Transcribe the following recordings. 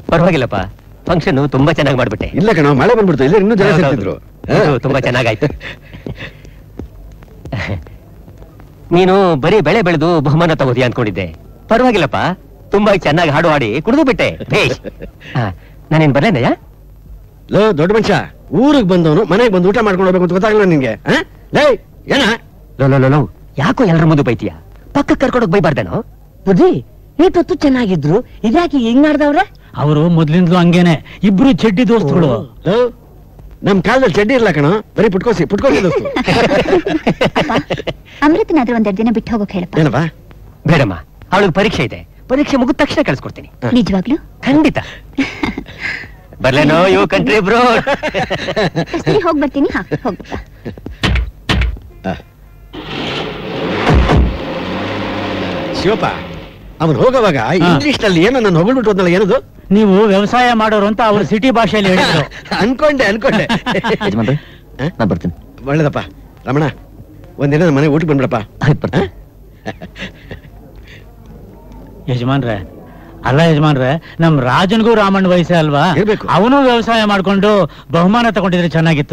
ಪರವಾಗಿಲ್ಲಪ್ಪ function ತುಂಬಾ ಚೆನ್ನಾಗಿ ಮಾಡ್ಬಿಟ್ಟೆ ಇಲ್ಲ ಕಣ ಮಳೆ ಬಂದ್ಬಿಡ್ತು ಇಲ್ಲ ಇನ್ನೂ ಜನ ಹೌದು, ಸೇರ್ತಿದ್ರು ಹೌದು, ತುಂಬಾ ಚೆನ್ನಾಗಾಯ್ತು ನೀನು ಬರೀ ಬೆಳೆ ಬೆಳೆದು ಬಹುಮಾನ ತಗೋದಿ ಅನ್ಕೊಂಡಿದ್ದೆ ಪರವಾಗಿಲ್ಲಪ್ಪ ತುಂಬಾ ಚೆನ್ನಾಗಿ ಹಾಡು ಹಾಡಿ ಕುಡಿದು ಬಿಟ್ಟೆ ಭೇಷ್ ಹಾ, ನಾನೇನ್ ಬರ್ಲೇನಯ್ಯ ಲೋ ದೊಡ್ಡ ಮನುಷ್ಯ ಊರಿಗೆ ಬಂದವನು ಮನೆಗೆ ಬಂದು ಊಟ ಮಾಡ್ಕೊಂಡು ಹೋಗ್ಬೇಕು ಅಂತ ಗೊತ್ತಾಗಲ್ಲ ನಿನ್ಗೆ ಆ? ಲೇ ಏನ ಲೋ ಲೋ ಲೋ, ಲೋ ಯಾಕೋ ಎಲ್ರ ಮುಂದೆ ಬೈತೀಯ ಪಕ್ಕಕ್ಕೆ ಕರ್ಕೊಂಡೋಗಿ ಬೈಬಾರ್ದೇನೋ ಬುದ್ಧಿ ಏಟೊತ್ತು ಚೆನ್ನಾಗಿದ್ರು ಇದ್ಯಾಕೆ ಹಿಂಗ್ ಮಾಡ್ದವ್ರೆ ಅವರು ಮೊದ್ಲಿಂದಲೂ ಹಂಗೇನೆ ಇಬ್ರು ಚಡ್ಡಿ ದೋಸ್ತುಗಳು ಲೋ ನಮ್ ಕಾಲದಲ್ಲಿ ಚಡ್ಡಿ ಇರ್ಲ ಕಣ ಬರೀ ಪುಟ್ಕೋಸಿ ಪುಟ್ಕೋಸಿ ದೋಸ್ತು ಅಮೃತನಾದ್ರೂ ಒಂದೆರಡು ದಿನ ಬಿಟ್ಟು ಹೋಗೋಕ್ ಹೇಳಪ್ಪ ಏನಪ್ಪ ಬೇಡಮ್ಮ ಅವಳಿಗೆ ಪರೀಕ್ಷೆ ಇದೆ ಪರೀಕ್ಷೆ ಮುಗಿದ ತಕ್ಷಣ ಕಳ್ಸ್ಕೊಡ್ತೀನಿ ನಿಜವಾಗ್ಲು ಖಂಡಿತ ಬರ್ಲೇನೋ ಯು ಕಂಟ್ರಿ ಬ್ರೋ ಸರಿ ಹೋಗ್ ಬರ್ತೀನಿ ಹಾ ಹೋಗಪ್ಪ ಶಿವಪ್ಪ ಅವನು ಹೋಗೋವಾಗ ಇಂಗ್ಲಿಷ್ ನಲ್ಲಿ ಏನೋ ನಾನು ಹೊಗಳ್ಬಿಟ್ಟು ಹೋದ್ನಲ್ಲ ಏನದು ನೀವು ವ್ಯವಸಾಯ ಮಾಡೋರು ಅಂತ ಅವ್ರು ಸಿಟಿ ಭಾಷೆಯಲ್ಲಿ ಹೇಳಿದ್ರು ಅನ್ಕೊಂಡೆ ಅನ್ಕೊಂಡೆ ಯಜಮಾನ್ರೆ ನಾ ಬರ್ತೀನಿ ಒಳ್ಳೇದಪ್ಪ ರಮಣ ಒಂದಿನ ನಮ್ಮ ಮನೆ ಊಟಕ್ಕೆ ಬಂದ್ಬಿಡಪ್ಪ ಆಯ್ತು ಬರ್ತೀನಿ ಯಜಮಾನ್ರೆ ಅಲ್ಲ ಯಜಮಾನ್ರೆ ನಮ್ ರಾಜನ್ಗೂ ರಾಮಣ್ಣ ವಯಸ್ಸೇ ಅಲ್ವಾ ಇರ್ಬೇಕು. ಅವನು ವ್ಯವಸಾಯ ಮಾಡ್ಕೊಂಡು ಬಹುಮಾನ ತಗೊಂಡಿದ್ರೆ ಚೆನ್ನಾಗಿತ್ತು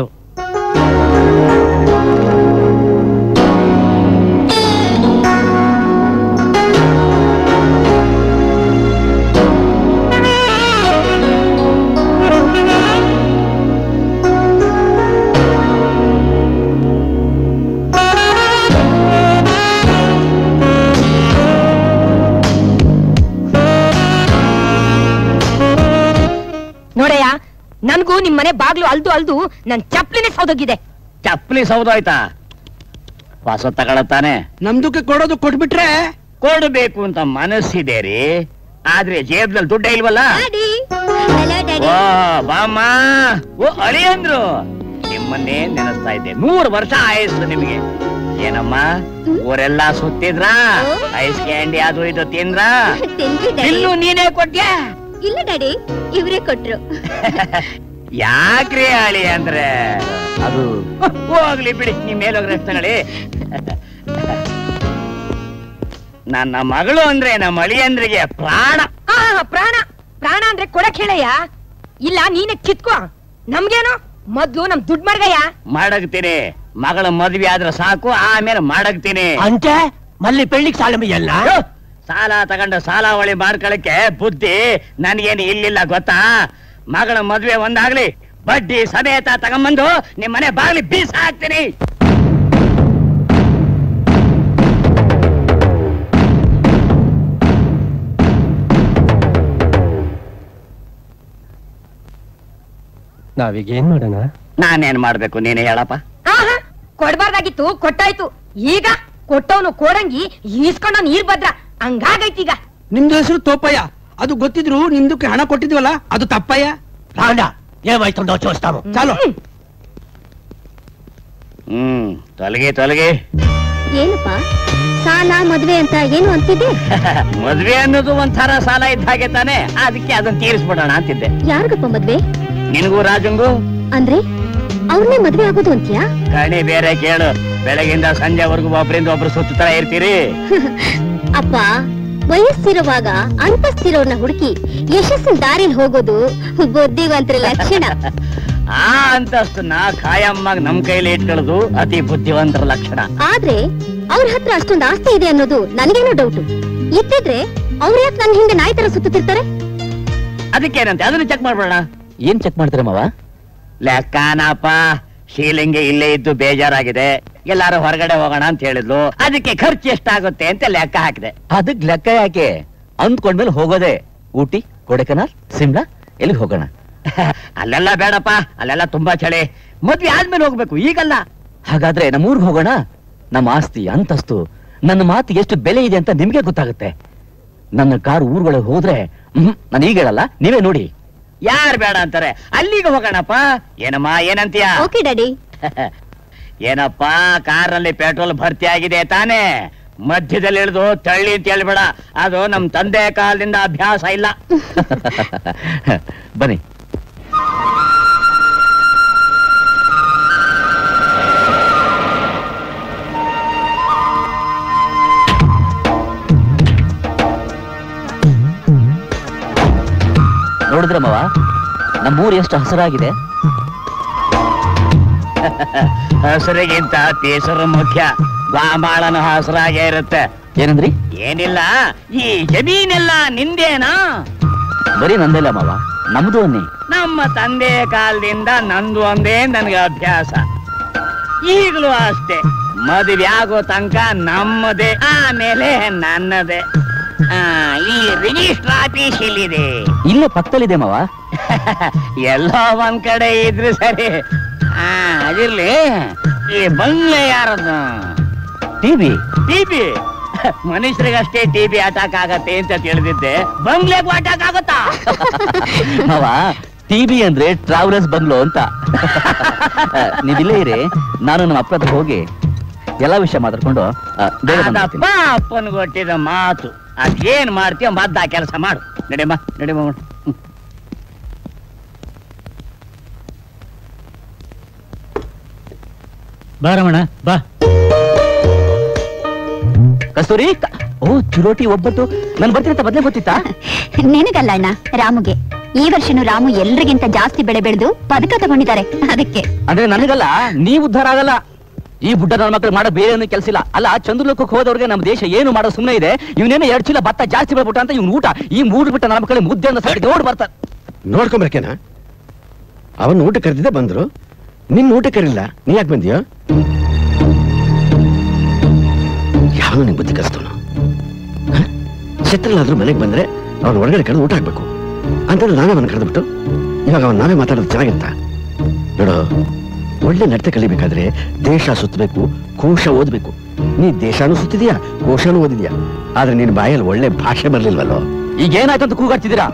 ನೋಡಯ್ಯ ನನ್ಗೂ ನಿಮ್ ಮನೆ ಬಾಗ್ಲು ಅಲ್ದು ಅಲ್ದು ನನ್ ಚಪ್ಲಿನೇ ಸೌದೋಗಿದೆ ಚಪ್ಪಲಿ ಸೌದೋಯ್ತಾ ವಾಸ ತಗೊಳತ್ತಾನೆ ನಮ್ದಕ್ಕೆ ಕೊಡೋದು ಕೊಟ್ಬಿಟ್ರೆ ಕೊಡ್ಬೇಕು ಅಂತ ಮನಸ್ಸಿದೆ ರೀ ಆದ್ರೆ ಜೇಬ್ನಲ್ಲಿ ದುಡ್ಡ ಇಲ್ವಲ್ಲ ಓ ಬಾಮ್ಮ ಓ ಅಳಿ ಅಂದ್ರು ನಿಮ್ಮನ್ನೇ ನೆನೆಸ್ತಾ ಇದ್ದೆ ನೂರು ವರ್ಷ ಆಯಸ್ಸು ನಿಮಗೆ ಏನಮ್ಮ ಊರೆಲ್ಲ ಸುತ್ತಿದ್ರಾ ಐಸ್ ಕ್ಯಾಂಡಿ ಅದು ಇದು ತಿಂದ್ರ ಇನ್ನು ನೀನೇ ಕೊಟ್ಯಾ ಇಲ್ಲ ಡ್ಯಾಡಿ ಇವ್ರೇ ಕೊಟ್ರು ಯಾಕ್ರಿ ಅಳಿ ಅಂದ್ರೆ ಅದು ಹೋಗ್ಲಿ ಬಿಡಿ ನಿಮ್ ಮೇಲೋಗ್ರ ತಗೊಳ್ಳಿ ನನ್ನ ಮಗಳು ಅಂದ್ರೆ ನಮ್ಮ ಅಳಿಯಂದ್ರಿಗೆ ಪ್ರಾಣ ಆ ಪ್ರಾಣ ಪ್ರಾಣ ಅಂದ್ರೆ ಕೊಡಕ್ ಹೇಳಯ್ಯ ಇಲ್ಲ ನೀನೆ ಕಿತ್ಕೋ ನಮ್ಗೇನು ಮೊದ್ಲು ನಮ್ ದುಡ್ಡು ಮಡ್ಗಯ್ಯ ಮಾಡಗ್ತೀನಿ ಮಗಳ ಮದ್ವೆ ಆದ್ರೆ ಸಾಕು ಆಮೇಲೆ ಮಾಡಗ್ತೀನಿ ಅಂತೆ ಮಲ್ಲಿ ಪೆಳ್ಳಿಗೆ ಸಾಲ ಎಲ್ಲ ಅಯ್ಯೋ, ಸಾಲ ತಗೊಂಡು ಸಾಲ ಹೊಳಿ ಮಾಡ್ಕೊಳಕ್ಕೆ ಬುದ್ಧಿ ನನ್ಗೇನು ಇಲ್ಲಿಲ್ಲ ಗೊತ್ತಾ ಮಗಳ ಮದ್ವೆ ಒಂದಾಗ್ಲಿ ಬಡ್ಡಿ ಸಮೇತ ತಗೊಂಬಂದು ನಿಮ್ ಮನೆ ಬಾಗ್ಲಿ ಬೀಸ ಹಾಕ್ತೀನಿ ನಾವೀಗ ಏನ್ ಮಾಡೋಣ ನಾನೇನ್ ಮಾಡ್ಬೇಕು ನೀನೇ ಹೇಳಪ್ಪ ಆಹಾ ಕೊಡ್ಬಾರ್ದಾಗಿತ್ತು ಕೊಟ್ಟಾಯ್ತು ಈಗ ಕೊಟ್ಟವನು ಕೋಡಂಗಿ ಈಸ್ಕೊಂಡ ನೀರ್ ಭದ್ರ ಹಂಗಾಗೈತೀಗ ನಿಮ್ದು ಹೆಸರು ತೋಪಯ್ಯ ಅದು ಗೊತ್ತಿದ್ರು ನಿಮ್ದಕ್ಕೆ ಹಣ ಕೊಟ್ಟಿದ್ವಲ್ಲ ಅದು ತಪ್ಪಯ್ಯ ರಾಂಡ ಏಮಾಯ್ತು ಚೋಸ್ತಾವು ಚಾಲು ಹ್ಮ್ ತೊಲಗಿ ತೊಲಗಿ ಏನಪ್ಪ ಸಾಲ ಮದ್ವೆ ಅಂತ ಏನು ಅಂತಿದ್ದೆ ಮದ್ವೆ ಅನ್ನೋದು ಒಂಥರ ಸಾಲ ಇದ್ದ ಹಾಗೆ ತಾನೆ ಅದಕ್ಕೆ ಅದನ್ನ ತೀರಿಸ್ಬಿಡೋಣ ಅಂತಿದ್ದೆ ಯಾರಿಗಪ್ಪ ಮದ್ವೆ ನಿನಗೂ ರಾಜಂಗೂ ಅಂದ್ರೆ ಅವ್ರನ್ನೇ ಮದ್ವೆ ಆಗೋದು ಅಂತ್ಯಾ ಕಣಿ ಬೇರೆ ಕೇಳು ಬೆಳಗಿಂದ ಸಂಜೆವರೆಗೂ ಒಬ್ರಿಂದ ಒಬ್ರು ಸುತ್ತುತ್ತಾ ಇರ್ತೀರಿ ಅಪ್ಪ ವಯಸ್ಸಿರುವಾಗ ಅಂತಸ್ತಿರೋರ್ನ ಹುಡುಕಿ ಯಶಸ್ಸಿನ ದಾರಿಲಿ ಹೋಗೋದು ಬುದ್ಧಿವಂತರ ಲಕ್ಷಣ ಆ ಅಂತಸ್ತನ್ನ ಕಾಯಮ್ಮಾಗ ನಮ್ ಕೈಲಿ ಇಟ್ಕೊಳ್ಳೋದು ಅತಿ ಬುದ್ಧಿವಂತರ ಲಕ್ಷಣ ಆದ್ರೆ ಅವ್ರ ಹತ್ರ ಅಷ್ಟೊಂದು ಆಸ್ತಿ ಇದೆ ಅನ್ನೋದು ನನಗೇನೋ ಡೌಟು ಇತ್ತಿದ್ರೆ ಅವ್ರ ಯಾಕೆ ನನ್ನ ಹಿಂದೆ ನಾಯಿ ತರ ಸುತ್ತುತ್ತಿರ್ತಾರೆ ಅದಕ್ಕೇನಂತೆ ಅದನ್ನ ಚೆಕ್ ಮಾಡ್ಬೇಡ ಏನ್ ಚೆಕ್ ಮಾಡ್ತೀರ ಮಾವ ಲೆಕ್ಕನಪ್ಪ ಶೀಲಿಂಗೆ ಇಲ್ಲೇ ಇದ್ದು ಬೇಜಾರಾಗಿದೆ ಎಲ್ಲಾರು ಹೊರಗಡೆ ಹೋಗೋಣ ಅಂತ ಹೇಳಿದ್ಲು ಅದಕ್ಕೆ ಖರ್ಚು ಎಷ್ಟಾಗುತ್ತೆ ಅಂತ ಲೆಕ್ಕ ಹಾಕಿದೆ ಅದಕ್ ಲೆಕ್ಕ ಯಾಕೆ ಅಂದ್ಕೊಂಡ್ಮೇಲೆ ಹೋಗೋದೆ ಊಟಿ ಕೊಡೆಕನಾಲ್ ಸಿಮ್ಲಾ ಎಲ್ಲಿಗೆ ಹೋಗೋಣ ಅಲ್ಲೆಲ್ಲ ಬೇಡಪ್ಪ ಅಲ್ಲೆಲ್ಲ ತುಂಬಾ ಚಳಿ ಮದ್ವೆ ಆದ್ಮೇಲೆ ಹೋಗ್ಬೇಕು ಈಗಲ್ಲ ಹಾಗಾದ್ರೆ ನಮ್ಮ ಊರ್ಗ್ ಹೋಗೋಣ ನಮ್ಮ ಆಸ್ತಿ ಅಂತಸ್ತು ನನ್ನ ಮಾತು ಎಷ್ಟು ಬೆಲೆ ಇದೆ ಅಂತ ನಿಮ್ಗೆ ಗೊತ್ತಾಗುತ್ತೆ ನನ್ನ ಕಾರ್ ಊರ್ಗಳಿಗೆ ಹೋದ್ರೆ ಹ್ಮ್ ನಾನು ಈಗ ಹೇಳಲ್ಲ ನೀವೇ ನೋಡಿ ಯಾರ್ ಬೇಡ ಅಂತಾರೆ ಅಲ್ಲಿಗೆ ಹೋಗೋಣಪ್ಪ ಏನಮ್ಮ ಏನಂತೀಯ ಓಕೆ ಡ್ಯಾಡಿ ಏನಪ್ಪ ಕಾರಲ್ಲಿ ಪೆಟ್ರೋಲ್ ಭರ್ತಿ ಆಗಿದೆ ತಾನೇ ಮಧ್ಯದಲ್ಲಿ ಇಳಿದು ತಳ್ಳಿ ಅಂತ ಹೇಳ್ಬೇಡ ಅದು ನಮ್ ತಂದೆ ಕಾಲದಿಂದ ಅಭ್ಯಾಸ ಇಲ್ಲ ಬನ್ನಿ ನೋಡಿದ್ರೆ ಮಾವ ನಮ್ಮೂರು ಎಷ್ಟು ಹಸರಾಗಿದೆ ಹಸಿರಿಗಿಂತ ಬೇಸರ ಮುಖ್ಯ ಗಾಂಬಾಳನ ಹಸಿರಾಗೇ ಇರುತ್ತೆ ಏನಂದ್ರಿ ಏನಿಲ್ಲ ಈ ಜಮೀನೆಲ್ಲ ನಿಂದೇನಾ ಬರೀ ನಂದಿಲ್ಲ ಮಾವ ನಮ್ದು ಅನ್ನಿ ನಮ್ಮ ತಂದೆ ಕಾಲದಿಂದ ನಂದು ಒಂದೇ ನನಗೆ ಅಭ್ಯಾಸ ಈಗಲೂ ಅಷ್ಟೇ ಮದುವೆ ಆಗೋ ತನಕ ನಮ್ಮದೇ ಆಮೇಲೆ ನನ್ನದೇ ಆ, ಈ ರಿಜಿಸ್ಟರ್ ಆಫೀಸ್ ಎಲ್ಲಿದೆ ಇಲ್ಲೇ ಪಕ್ಕದಲ್ಲಿದೆ ಮಾವ ಎಲ್ಲೋ ಒಂದ್ ಕಡೆ ಇದ್ರೆ ಸರಿ ಆ ಅದಿರ್ಲಿ ಈ ಬಂಗ್ಲೆ ಯಾರದು ಟಿವಿ ಟಿಬಿ ಮನುಷ್ಯರಿಗಷ್ಟೇ ಟಿಬಿ ಅಟ್ಯಾಕ್ ಆಗತ್ತೆ ಅಂತ ತಿಳಿದಿದ್ದೆ ಬಂಗ್ಲೆಗೂ ಅಟ್ಯಾಕ್ ಆಗುತ್ತಾ ಮಾವ ಟಿವಿ ಅಂದ್ರೆ ಟ್ರಾವೆಲರ್ಸ್ ಬಂಗ್ಲೋ ಅಂತ ನೀವಿಲ್ಲೇ ಇರಿ ನಾನು ನಮ್ಮ ಅಪ್ಪ ಹತ್ರ ಹೋಗಿ ಎಲ್ಲಾ ವಿಷಯ ಮಾತಾಡ್ಕೊಂಡು ಆ, ಬೇಗ ಅದಪ್ಪ ಬಂದ್ಬಿಡ್ತೀನಿ. ಅಪ್ಪನ್ ಕೊಟ್ಟಿದ ಮಾತು ಅದೇನ್ ಮಾಡ್ತೀಯ ಮದ್ದ ಕೆಲಸ ಮಾಡು ನಡಿಯಮ್ಮ ನಡಿಯಮ್ಮ ಹ್ಮ್. ಬಾ ರಮಣ ಬಾ ಕಸ್ತೂರಿ ಕ- ಓ ಚುರೋಟಿ ಒಬ್ಬಟ್ಟು ನನ್ ಬರ್ತೀನಿ ಅಂತ ಮೊದ್ಲೇ ಗೊತ್ತಿತ್ತಾ ನಿನಗಲ್ಲ ಅಣ್ಣ ರಾಮುಗೆ ಈ ವರ್ಷನೂ ರಾಮು ಎಲ್ರಿಗಿಂತ ಜಾಸ್ತಿ ಬೆಳೆ ಬೆಳೆದು ಪದಕ ತಗೊಂಡಿದ್ದಾರೆ ಅದಕ್ಕೆ ಅಂದ್ರೆ ನನಗಲ್ಲ ನೀವ್ ಉದ್ಧಾರ ಆಗಲ್ಲ ಈ ಬುಡ್ಡ ನನ್ನ ಮಕ್ಕಳು ಮಾಡೋ ಬೇರೆ ಏನು ಕೆಲಸ ಇಲ್ಲ ಅಲ್ಲ ಚಂದ್ರಲೋಕಕ್ಕೆ ಹೋದವ್ರಿಗೆ ನಮ್ಮ ದೇಶ ಏನು ಮಾಡೋ ಸುಮ್ಮನೆ ಇದೆ ಇವನೇನೋ ಎರಡು ಚೀಲ ಭತ್ತ ಜಾಸ್ತಿ ಬೆಳ್ಬಿಟ್ಟ ಅಂತ ಇವ್ನು ಊಟ ಈ ಮೂಡ್ ಬಿಟ್ಟ ನನ್ನ ಮಕ್ಕಳಿಗೆ ಮುದ್ದೆ ಅನ್ನೋ ಸೈಡ್ ಓಡ್ ಬರ್ತಾರೆ ನೋಡ್ಕೊಂಬರ್ಕೇನ ಅವನ್ ಊಟ ಕರೆದಿದ್ದೆ ಬಂದ್ರು ನಿನ್ ಊಟ ಕರಿಲ್ಲ ನೀ ಯಾಕೆ ಬಂದಿಯೋ ಯಾವನು ನಿಂಗೆ ಬುದ್ಧಿ ಕಲಿಸ್ತವನು ಶತ್ರುಲಾದ್ರೂ ಮನೆಗೆ ಬಂದ್ರೆ ಅವ್ನ ಒಳಗಡೆ ಕರೆದು ಊಟ ಹಾಕ್ಬೇಕು ಅಂತಂದ್ರೆ ನಾವೇ ಅವನ ಕರೆದ್ಬಿಟ್ಟು ಇವಾಗ ಅವನ್ ನಾವೇ ಮಾತಾಡೋದು ಚೆನ್ನಾಗಿರುತ್ತಾ ನೋಡು ಒಳ್ಳೆ ನಡತೆ ಕಲಿಬೇಕಾದ್ರೆ ದೇಶ ಸುತ್ತಬೇಕು ಕೋಶ ಓದ್ಬೇಕು ನೀ ದೇಶನೂ ಸುತ್ತಿದ್ಯಾ ಕೋಶನೂ ಓದಿದ್ಯಾ ಆದ್ರೆ ನಿನ್ ಬಾಯಲ್ಲಿ ಒಳ್ಳೆ ಭಾಷೆ ಬರ್ಲಿಲ್ವಲ್ಲೋ ಈಗ ಏನಾಯ್ತು ಅಂತ ಕೂಗಾಡ್ತಿದ್ದೀರಾ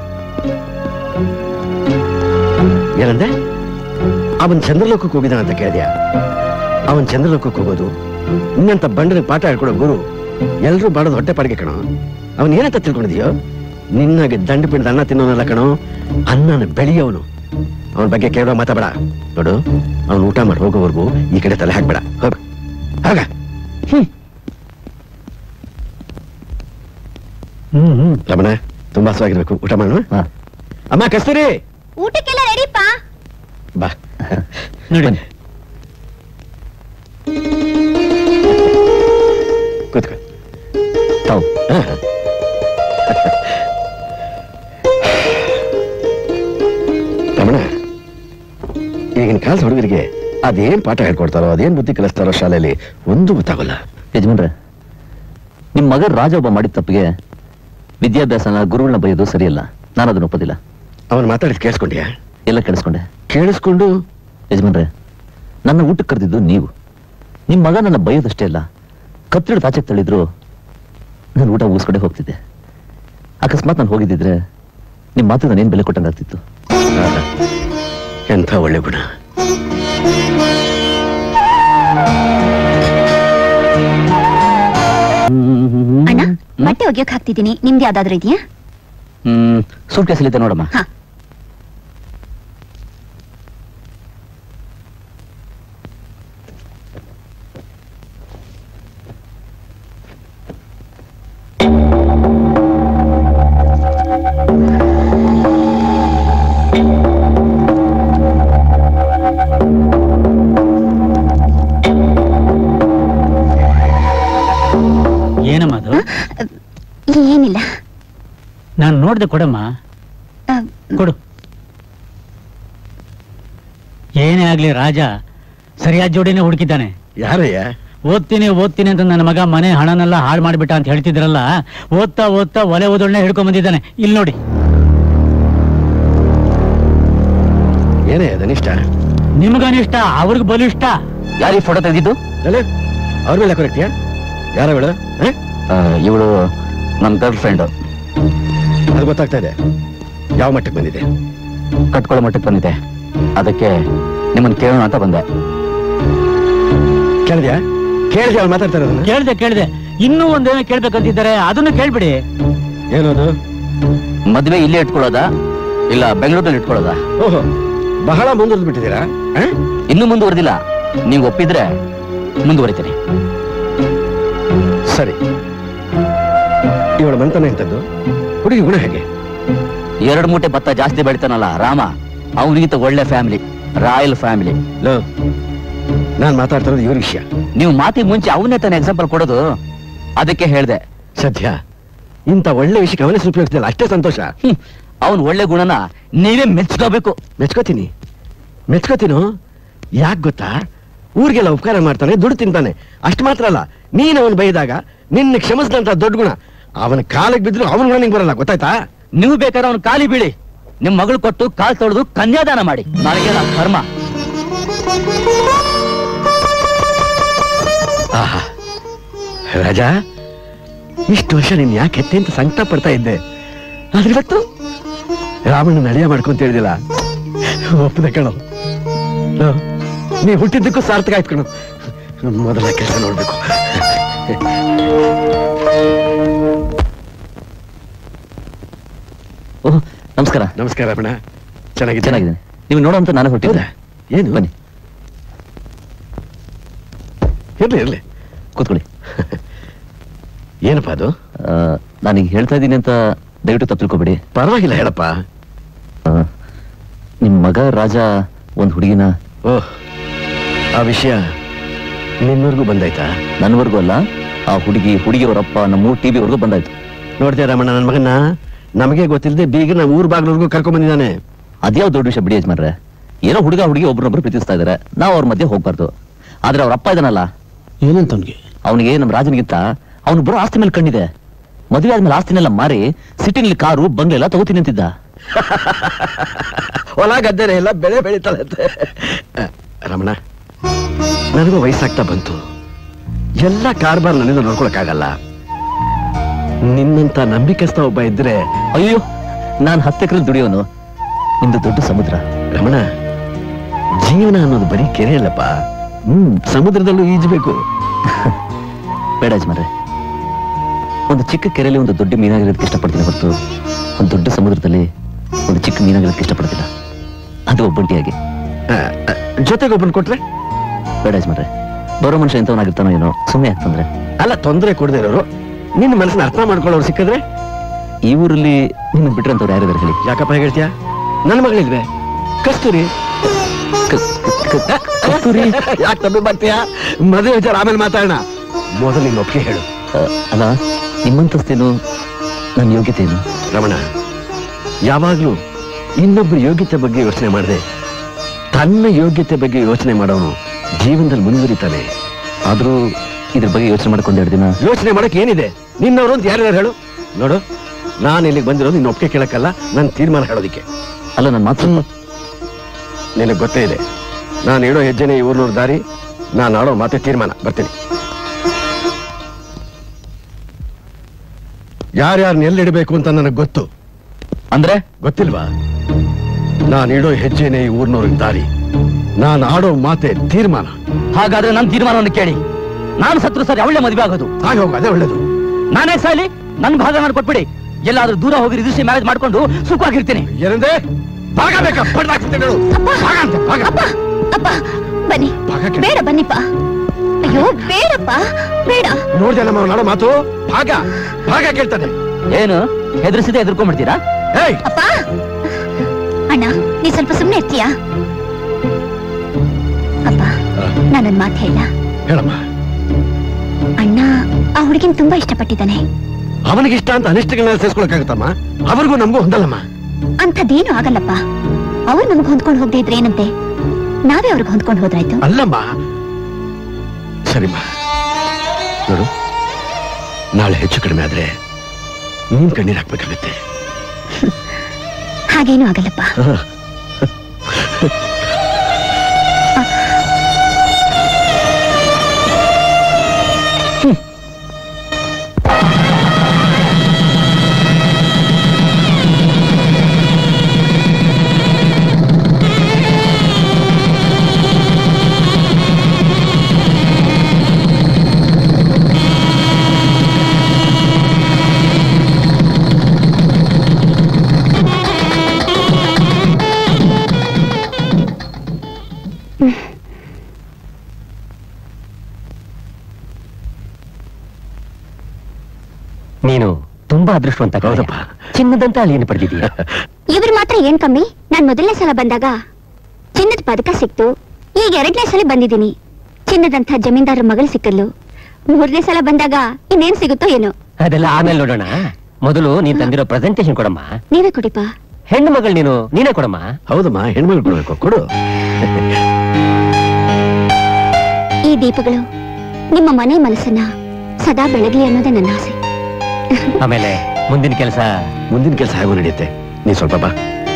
ಏನಂದೆ ಅವನ್ ಚಂದ್ರಲೋಕಕ್ಕೆ ಹೋಗಿದ ಅಂತ ಕೇಳಿದ್ಯಾ ಅವನ್ ಚಂದ್ರಲೋಕಕ್ಕೆ ಹೋಗೋದು ನಿನ್ನಂತ ಬಂಡನಿಗೆ ಪಾಠ ಹೇಳ್ಕೊಡೋ ಗುರು ಎಲ್ರೂ ಬಾಡೋದು ಹೊಟ್ಟೆ ಪಾಡಿಗೆ ಕಣೋ ಅವನ್ ಏನಂತ ತಿಳ್ಕೊಂಡಿದ್ಯೋ ನಿನ್ನಾಗೆ ದಂಡ ಪಿಂಡ ಅನ್ನ ತಿನ್ನೋನಲ್ಲ ಕಣೋ ಅನ್ನನ ಬೆಳೆಯೋನು ಅವನ ಬಗ್ಗೆ ಕೇಳೋ ಮಾತಾಬೇಡ ನೋಡು ಅವನು ಊಟ ಮಾಡಿ ಹೋಗೋವರೆಗೂ ಈ ಕಡೆ ತಲೆ ಹಾಕ್ಬೇಡ ಹೋಗ ಹೋಗ ಹ್ಮ್ ಹ್ಮ್ ರಮಣ ತುಂಬಾ ಹಸುವಾಗಿರ್ಬೇಕು ಊಟ ಮಾಡೋಣ ಹಾ. ಅಮ್ಮ ಕಸ್ತೂರಿ ಊಟಕ್ಕೆಲ್ಲ ರೆಡಿಪಾ ಬಾ ನೋಡಿ ಕೂತ್ಕೋ ತಾವು ಹಾ. ರಮಣ ಈಗಿನ ಕಾಲದ ಹುಡುಗರಿಗೆ ಅದೇನ್ ಪಾಠ ಹೇಳ್ಕೊಡ್ತಾರೋ ಅದೇನ್ ಬುದ್ಧಿ ಕಲಿಸ್ತಾರೋ ಶಾಲೆಯಲ್ಲಿ ಒಂದು ಗೊತ್ತಾಗಲ್ಲ ಯಜಮಾನ್ರೆ ನಿಮ್ ಮಗ ರಾಜ ಒಬ್ಬ ಮಾಡಿದ ತಪ್ಪಿಗೆ ವಿದ್ಯಾಭ್ಯಾಸನ ಗುರುಗಳನ್ನ ಬೈಯೋದು ಸರಿಯಲ್ಲ ನಾನು ಅದನ್ನ ಒಪ್ಪೋದಿಲ್ಲ ಅವನ್ ಮಾತಾಡಿದ್ ಕೇಳಿಸ್ಕೊಂಡ್ಯಾ ಎಲ್ಲ ಕೇಳಿಸ್ಕೊಂಡೆ ಕೇಳಿಸ್ಕೊಂಡು ಯಜಮಾನ್ರೆ ನನ್ನ ಊಟಕ್ಕೆ ಕರೆದಿದ್ದು ನೀವು ನಿಮ್ ಮಗ ನನ್ನ ಬೈಯೋದಷ್ಟೇ ಅಲ್ಲ ಕತ್ತಿಡಿದು ಆಚೆಗೆ ತಳ್ಳಿದ್ರು ನಾನು ಊಟ ಊಸ್ಕೊಂಡೆ ಹೋಗ್ತಿದ್ದೆ ಅಕಸ್ಮಾತ್ ನಾನು ಹೋಗಿದ್ದಿದ್ರೆ ನಿಮ್ ಮಾತು ನಾನೇನ್ ಬೆಲೆ ಕೊಟ್ಟಂಗಾಗ್ತಿತ್ತು ಆಹಾ, ಎಂಥ ಒಳ್ಳೆ ಗುಣ ಅಣ್ಣ ಬಟ್ಟೆ ಒಗ್ಯೋಕ್ ಹಾಕ್ತಿದ್ದೀನಿ ನಿಮ್ದು ಯಾವ್ದಾದ್ರು ಇದೆಯಾ ಹ್ಮ್ ಸೂಟ್ ಕೇಸಲ್ಲಿದ್ದೆ ನೋಡಮ್ಮ ಹಾ ಏನಮ್ಮ ಅದು ಏನಿಲ್ಲ ನಾನು ನೋಡ್ದೆ ಕೊಡಮ್ಮ ಆ, ಕೊಡು ಏನೇ ಆಗ್ಲಿ ರಾಜ ಸರಿಯಾದ ಜೋಡಿನೇ ಹುಡುಕಿದ್ದಾನೆ ಯಾರಯ್ಯ ಓದ್ತೀನಿ ಓದ್ತೀನಿ ಅಂತ ನನ್ನ ಮಗ ಮನೆ ಹಣನೆಲ್ಲ ಹಾಳು ಮಾಡ್ಬಿಟ್ಟ ಅಂತ ಹೇಳ್ತಿದ್ರಲ್ಲ ಓದ್ತಾ ಓದ್ತಾ ಒಲೆ ಓದೊಳ್ಳೆ ಹಿಡ್ಕೊಂಡ್ ಬಂದಿದ್ದಾನೆ ಇಲ್ಲಿ ನೋಡಿ ಏನೇ ಅದನಿಷ್ಟ ನಿಮ್ಗನಿಷ್ಟ ಅವ್ರಿಗೆ ಬಲಿಷ್ಟ ಯಾರೀ ಫೋಟೋ ತೆಗೆದಿದ್ದು ಅಲ್ಲೇ ಅವ್ರ ಮೇಲೆ ಕೊರಕ್ತಿಯಾ ಯಾರ ಅವಳು ಇವಳು ನನ್ನ ಗರ್ಲ್ ಫ್ರೆಂಡ್ ಅದು ಗೊತ್ತಾಗ್ತಾ ಇದೆ ಯಾವ ಮಟ್ಟಕ್ಕೆ ಬಂದಿದೆ ಕಟ್ಕೊಳ್ಳೋ ಮಟ್ಟಕ್ಕೆ ಬಂದಿದೆ ಅದಕ್ಕೆ ನಿಮ್ಮನ್ನ ಕೇಳೋಣ ಅಂತ ಬಂದೆ ಕೇಳಿದ್ಯಾ ಕೇಳಿದ್ಯಾ ಅವ್ನು ಮಾತಾಡ್ತಾ ಇರೋದನ್ನ ಕೇಳ್ದೆ ಕೇಳ್ದೆ ಇನ್ನೂ ಒಂದೇನೋ ಕೇಳ್ಬೇಕಂತಿದ್ದಾರೆ ಅದನ್ನು ಕೇಳ್ಬಿಡಿ ಏನದು ಮದ್ವೆ ಇಲ್ಲೇ ಇಟ್ಕೊಳ್ಳೋದಾ ಇಲ್ಲ ಬೆಂಗಳೂರಲ್ಲಿ ಇಟ್ಕೊಳ್ಳೋದಾ ಓಹೋ ಬಹಳ ಮುಂದುವರೆದು ಬಿಟ್ಟಿದ್ದೀರಾ ಆ? ಇನ್ನೂ ಮುಂದುವರೆದಿಲ್ಲ ನೀವು ಒಪ್ಪಿದ್ರೆ ಮುಂದುವರಿತೀನಿ ಸರಿ ಇವಳ ಮಂತನ ಎಂತದ್ದು ಹುಡುಗಿ ಗುಣ ಹೇಗೆ ಎರಡು ಮೂಟೆ ಭತ್ತ ಜಾಸ್ತಿ ಬೆಳಿತಾನಲ್ಲ ರಾಮ ಅವನಿಗಿಂತ ಒಳ್ಳೆ ಫ್ಯಾಮಿಲಿ ರಾಯಲ್ ಫ್ಯಾಮಿಲಿ ಲೋ ನಾನ್ ಮಾತಾಡ್ತಾ ಇರೋದು ಇವ್ರ ವಿಷಯ ನೀವು ಮಾತಿಗೆ ಮುಂಚೆ ಅವನ್ನೇ ತಾನೇ ಎಕ್ಸಾಂಪಲ್ ಕೊಡೋದು ಅದಕ್ಕೆ ಹೇಳ್ದೆ ಸದ್ಯ ಇಂಥ ಒಳ್ಳೆ ವಿಷಯಕ್ಕೆ ಅವನೇ ಉಪಯೋಗಿಸ್ತಿಲ್ಲ ಅಷ್ಟೇ ಸಂತೋಷ ಅವನ್ ಒಳ್ಳೆ ಗುಣನ ನೀವೇ ಮೆಚ್ಕೋಬೇಕು ಮೆಚ್ಕೋತೀನಿ ಮೆಚ್ಕೋತೀನು ಯಾಕೆ ಗೊತ್ತಾ ಊರಿಗೆಲ್ಲ ಉಪಕಾರ ಮಾಡ್ತಾನೆ ದುಡ್ಡು ತಿಂತಾನೆ ಅಷ್ಟು ಮಾತ್ರ ಅಲ್ಲ ನೀನ್ ಅವನ್ ಬೈದಾಗ ನಿನ್ನ ಕ್ಷಮಿಸಿದಂತ ದೊಡ್ಡ ಗುಣ ಅವನ ಕಾಲಿಗೆ ಬಿದ್ರು ಅವನ ಗುಣ ನಿಂಗೆ ಬರಲ್ಲ ಗೊತ್ತಾಯ್ತಾ ನೀವು ಬೇಕಾದ್ರೆ ಅವ್ನ ಕಾಲಿ ಬೀಳಿ ನಿಮ್ ಮಗಳು ಕೊಟ್ಟು ಕಾಲ್ ತೊಳೆದು ಕನ್ಯಾದಾನ ಮಾಡಿ ನನಗೆ ನನ್ನ ಕರ್ಮ ಆಹಾ ರಾಜಾ ಇಷ್ಟು ವರ್ಷ ನೀನ್ ಯಾಕೆ ಹೆತ್ತೆ ಅಂತ ಸಂಕಟ ಪಡ್ತಾ ಇದ್ದೆ ಆದ್ರೆ ಇವತ್ತು ರಾಮಣ್ಣ ನಡೆಯ ಮಾಡ್ಕೊಂತ ಹೇಳಿದಿಲ್ಲ ಒಪ್ಪದೆ ಕಣೋ ಲೋ, ನೀ ಹುಟ್ಟಿದ್ದಕ್ಕೂ ಸಾರ್ಥಕ ಆಯ್ತು ಕಣೋ ಮೊದಲ ಕೆಲಸ ನೋಡ್ಬೇಕು ಓಹ್ ನಮಸ್ಕಾರ ನಮಸ್ಕಾರ ರಮಣ ಚೆನ್ನಾಗಿದೆ ಚೆನ್ನಾಗಿದ್ದೀನಿ ನೀವು ನೋಡೋಂತ ನಾನು ಹೊರಟಿದ್ದೆ ಏನು ಬನ್ನಿ ಇರ್ಲಿ ಇರ್ಲಿ ಕೂತ್ಕೊಳ್ಳಿ ಏನಪ್ಪ ಅದು ಆ, ನಾನೀಗ ಹೇಳ್ತಾ ಇದ್ದೀನಿ ಅಂತ ದಯವಿಟ್ಟು ತಪ್ಪು ತಿಳ್ಕೊಬೇಡಿ ಪರವಾಗಿಲ್ಲ ಹೇಳಪ್ಪ ಆ, ನಿಮ್ ಮಗ ರಾಜ ಒಂದ್ ಹುಡುಗಿನ ಓಹ್ ಆ ವಿಷಯ ನಿನ್ನವರೆಗೂ ಬಂದಾಯ್ತಾ ನನ್ವರ್ಗೂ ಅಲ್ಲ ಆ ಹುಡುಗಿ ಹುಡುಗಿಯವರಪ್ಪ ನಮ್ಮ ಟಿವಿ ವರ್ಗೂ ಬಂದಾಯ್ತು ನೋಡ್ತೀಯ ರಮಣ ನನ್ನ ಮಗನ ನಮಗೆ ಗೊತ್ತಿಲ್ಲದೆ ಬೀಗ ನಮ್ಮ ಊರ್ ಬಾಗ್ಲವರೆಗೂ ಕರ್ಕೊಂಡ್ ಬಂದಿದ್ದಾನೆ ಅದ್ಯಾವ ದೊಡ್ಡ ವಿಷಯ ಬಿಡಿ ಯಜಮಾನ್ರೆ ಏನೋ ಹುಡುಗ ಹುಡುಗಿ ಒಬ್ರನ್ನೊಬ್ರು ಪ್ರೀತಿಸ್ತಾ ಇದಾರೆ ನಾವು ಅವ್ರ ಮಧ್ಯೆ ಹೋಗ್ಬಾರ್ದು ಆದ್ರೆ ಅವ್ರ ಅಪ್ಪ ಇದಾನಲ್ಲ ಏನಂತ ಅವ್ನಿಗೆ ಅವನಿಗೆ ನಮ್ಮ ರಾಜನಿಗಿಂತ ಅವನು ಬರೋ ಆಸ್ತಿ ಮೇಲೆ ಕಣ್ಣಿದೆ ಮದುವೆ ಆದ್ಮೇಲೆ ಆಸ್ತಿನೆಲ್ಲ ಮಾರಿ ಸಿಟಿನಲ್ಲಿ ಕಾರು ಬಂಗ್ಲೆ ಎಲ್ಲ ತಗೋತೀನಿ ಅಂತಿದ್ದ ಹೊಲ ಗದ್ದೆ ಎಲ್ಲ ಬೆಳೆ ಬೆಳೀತಾಳಂತೆ ಅಹ್, ರಮಣ ನನಗೂ ವಯಸ್ಸಾಗ್ತಾ ಬಂತು ಎಲ್ಲ ಕಾರ್ಬಾರ್ ನನ್ನಿಂದ ನೋಡ್ಕೊಳಕ್ಕಾಗಲ್ಲ ನಿನ್ನಂತ ನಂಬಿಕಸ್ತ ಒಬ್ಬ ಇದ್ರೆ ಅಯ್ಯೋ ನಾನ್ ಹತ್ತು ಎಕರೆ ದುಡಿಯೋನು ನಿಮ್ದು ದೊಡ್ಡ ಸಮುದ್ರ ರಮಣ ಜೀವನ ಅನ್ನೋದು ಬರೀ ಕೆರೆ ಅಲ್ಲಪ್ಪ ಹ್ಮ್ ಸಮುದ್ರದಲ್ಲೂ ಈಜಬೇಕು ಬೇಡ ಯಜಮಾನ್ರೆ ಒಂದು ಚಿಕ್ಕ ಕೆರೆಯಲ್ಲಿ ಒಂದು ದೊಡ್ಡ ಮೀನಾಗಿರೋದಕ್ಕೆ ಇಷ್ಟಪಡ್ತೀನಿ ಹೊರತು ಒಂದು ದೊಡ್ಡ ಸಮುದ್ರದಲ್ಲಿ ಒಂದು ಚಿಕ್ಕ ಮೀನಾಗಿರೋದಕ್ಕೆ ಇಷ್ಟಪಡ್ತಿಲ್ಲ ಅದು ಒಬ್ಬಂಟಿಯಾಗಿ ಅಹ್, ಅಹ್, ಜೊತೆಗೆ ಒಬ್ಬನ್ ಕೊಟ್ರೆ ಬೇಡ ಯಜಮಾನ್ರೆ ಬರೋ ಮನುಷ್ಯ ಎಂತವನಾಗಿರ್ತಾನೋ ಏನೋ ಸುಮ್ಮನೆ ಆಗ್ತಂದ್ರೆ ಅಲ್ಲ ತೊಂದರೆ ಕೊಡದೆ ಇರೋರು ನಿನ್ನ ಮನಸ್ಸನ್ನ ಅರ್ಥ ಮಾಡ್ಕೊಳ್ಳೋರು ಸಿಕ್ಕಿದ್ರೆ ಈ ಊರಲ್ಲಿ ನಿನ್ನ ಬಿಟ್ರೆ ಅಂತವ್ರು ಯಾರಿದಾರೆ ಹೇಳಿ ಯಾಕಪ್ಪ ಹೇಗೆ ಹೇಳ್ತೀಯ ನನ್ನ ಮಗಳಿಲ್ವೇ ಕಸ್ತೂರಿ ಕ- ಕ- ಕ- ಕಸ್ತೂರಿ ಯಾಕೆ ತಪ್ಪಿ ಬರ್ತೀಯಾ ಮದುವೆ ವಿಚಾರ ಆಮೇಲೆ ಮಾತಾಡೋಣ ಮೊದಲು ನಿನ್ನ ಒಪ್ಪಿಗೆ ಹೇಳು ಆ, ಅಲ್ಲ ನಿಮ್ಮಂತಸ್ತೇನು ನನ್ನ ಯೋಗ್ಯತೆ ಏನು ರಮಣ ಯಾವಾಗ್ಲೂ ಇನ್ನೊಬ್ಬರ ಯೋಗ್ಯತೆ ಬಗ್ಗೆ ಯೋಚನೆ ಮಾಡದೆ ತನ್ನ ಯೋಗ್ಯತೆ ಬಗ್ಗೆ ಯೋಚನೆ ಮಾಡೋನು ಜೀವನದಲ್ಲಿ ಮುಂದುವರಿತಾನೆ ಆದ್ರೂ ಇದ್ರ ಬಗ್ಗೆ ಯೋಚನೆ ಮಾಡ್ಕೊಂಡು ಎರಡು ದಿನ ಯೋಚನೆ ಮಾಡಕ್ ಏನಿದೆ ನಿನ್ನವರು ಅಂತ ಯಾರ್ಯಾರು ಹೇಳು ನೋಡು ನಾನು ಇಲ್ಲಿಗೆ ಬಂದಿರೋದು ನಿನ್ನ ಒಪ್ಪಿಗೆ ಕೇಳಕ್ಕಲ್ಲ ನನ್ನ ತೀರ್ಮಾನ ಹೇಳೋದಿಕ್ಕೆ ಅಲ್ಲ ನನ್ನ ಮಾತು ನಿನಗೆ ಗೊತ್ತೇ ಇದೆ ನಾನು ಇಡೋ ಹೆಜ್ಜೆನೆ ಈ ಊರ್ನೂರು ದಾರಿ ನಾನು ಆಡೋ ಮಾತೆ ತೀರ್ಮಾನ ಬರ್ತೀನಿ ಯಾರ್ಯಾರನ್ನ ಎಲ್ಲಿಡಬೇಕು ಅಂತ ನನಗೆ ಗೊತ್ತು ಅಂದ್ರೆ ಗೊತ್ತಿಲ್ವಾ ನಾನು ಇಡೋ ಹೆಜ್ಜೆನೆ ಈ ಊರ್ನವ್ರಿಗೆ ದಾರಿ ನಾನು ಆಡೋ ಮಾತೆ ತೀರ್ಮಾನ ಹಾಗಾದ್ರೆ ನನ್ನ ತೀರ್ಮಾನವನ್ನು ಕೇಳಿ ನಾನು ಸತ್ರು ಸರಿ ಅವಳೆ ಮದುವೆ ಆಗೋದು ಹಾಗೆ ಹೋಗು ಅದೇ ಒಳ್ಳೇದು ನಾನೇ ಸಾಲಿ ನನ್ನ ಭಾಗ ನಾನು ಕೊಟ್ಬಿಡಿ ಎಲ್ಲಾದ್ರೂ ದೂರ ಹೋಗಿ ರಿಜಿಸ್ಟ್ರಿ ಮ್ಯಾರೇಜ್ ಮಾಡ್ಕೊಂಡು ಸುಖವಾಗಿರ್ತೀನಿ ಏನಂದೆ ಭಾಗ ಬೇಕಾ ಬಡ್ದಾಕ್ತೀನಿ ಹೇಳು. ಭಾಗ ಅಂತೆ, ಭಾಗ. ಅಪ್ಪ ಅಪ್ಪ ಬನ್ನಿ ಭಾಗ ಕೇಳು. ಬೇಡ ಬನ್ನಿಪ್ಪ ಅಯ್ಯೋ ಬೇಡಪ್ಪ ಬೇಡ ನೋಡ್ದೆ ನಮ್ಮ ನಾಡೋ ಮಾತು ಭಾಗ ಭಾಗ ಕೇಳ್ತಾನೆ ಏನು ಹೆದರ್ಸಿದೆ ಹೆದರ್ಕೊಂಡ್ಬಿಡ್ತೀರಾ ಏಯ್ ಅಪ್ಪ ಅಣ್ಣ ನೀ ಸ್ವಲ್ಪ ಸುಮ್ಮನೆ ಇರ್ತೀಯಾ ಅಪ್ಪ ನಾನೊಂದ್ ಮಾತು ಹೇಳ ಹೇಳಮ್ಮ ಅಣ್ಣ ಆ ಹುಡುಗಿನ ತುಂಬಾ ಇಷ್ಟಪಟ್ಟಿದ್ದಾನೆ ಅವನಿಗೆ ಇಷ್ಟ ಅಂತ ಅನಿಷ್ಟಗಳನ್ನ ಸೇರ್ಸ್ಕೊಳಕ್ಕಾಗತ್ತಮ್ಮ ಅವ್ರಿಗೂ ನಮಗೂ ಹೊಂದಲ್ಲಮ್ಮ ಅಂಥದ್ದೇನು ಆಗಲ್ಲಪ್ಪ ಅವ್ರು ನಮಗ್ ಹೊಂದ್ಕೊಂಡು ಹೋಗದೆ ಇದ್ರೆ ಏನಂತೆ ನಾವೇ ಅವ್ರಿಗೆ ಹೊಂದ್ಕೊಂಡು ಹೋದ್ರಾಯ್ತು ಅಲ್ಲಮ್ಮ ಸರಿಮ್ಮ ನೋಡು ನಾಳೆ ಹೆಚ್ಚು ಕಡಿಮೆ ಆದ್ರೆ ನೀನ್ ಕಣ್ಣೀರ್ ಹಾಕ್ಬೇಕಾಗತ್ತೆ ಹಾಗೇನೂ ಆಗಲ್ಲಪ್ಪ ತುಂಬಾ ಅದೃಷ್ಟವಂತ ಕಣಯ್ಯ. ಹೌದಪ್ಪ. ಚಿನ್ನದಂತ ಅಳಿಯನ್ನು ಪಡೆದಿದೀಯ ಇವ್ರು ಮಾತ್ರ ಏನ್ ಕಮ್ಮಿ ನಾನ್ ಮೊದಲನೇ ಸಲ ಬಂದಾಗ ಚಿನ್ನದ ಪದಕ ಸಿಕ್ತು ಈಗ ಎರಡನೇ ಸಲ ಬಂದಿದ್ದೀನಿ ಚಿನ್ನದಂತ ಜಮೀನ್ದಾರ ಮಗಳು ಸಿಕ್ಕಲ್ಲು ಮೂರನೇ ಸಲ ಬಂದಾಗ ಇನ್ನೇನ್ ಸಿಗುತ್ತೋ ಏನೋ ಅದೆಲ್ಲ ಆಮೇಲೆ ನೋಡೋಣ ಮೊದಲು ನೀನ್ ತಂದಿರೋ ಪ್ರೆಸೆಂಟೇಶನ್ ಕೊಡಮ್ಮ ನೀವೇ ಕೊಡಿಪ ಹೆಣ್ಣು ಮಗಳು ನೀನು ನೀನೇ ಕೊಡಮ್ಮ ಹೌದಮ್ಮ ಹೆಣ್ಮಗಳು ಕೊಡ್ಬೇಕು ಕೊಡು ಈ ದೀಪಗಳು ನಿಮ್ಮ ಮನೆ ಮನಸ್ಸನ್ನ ಸದಾ ಬೆಳಗ್ಲಿ ಅನ್ನೋದೇ ನನ್ನ ಆಸೆ ಆಮೇಲೆ ಮುಂದಿನ ಕೆಲಸ ಮುಂದಿನ ಕೆಲಸ ಹೇಗೋ ನಡೆಯುತ್ತೆ ನೀ ಸ್ವಲ್ಪ ಬಾ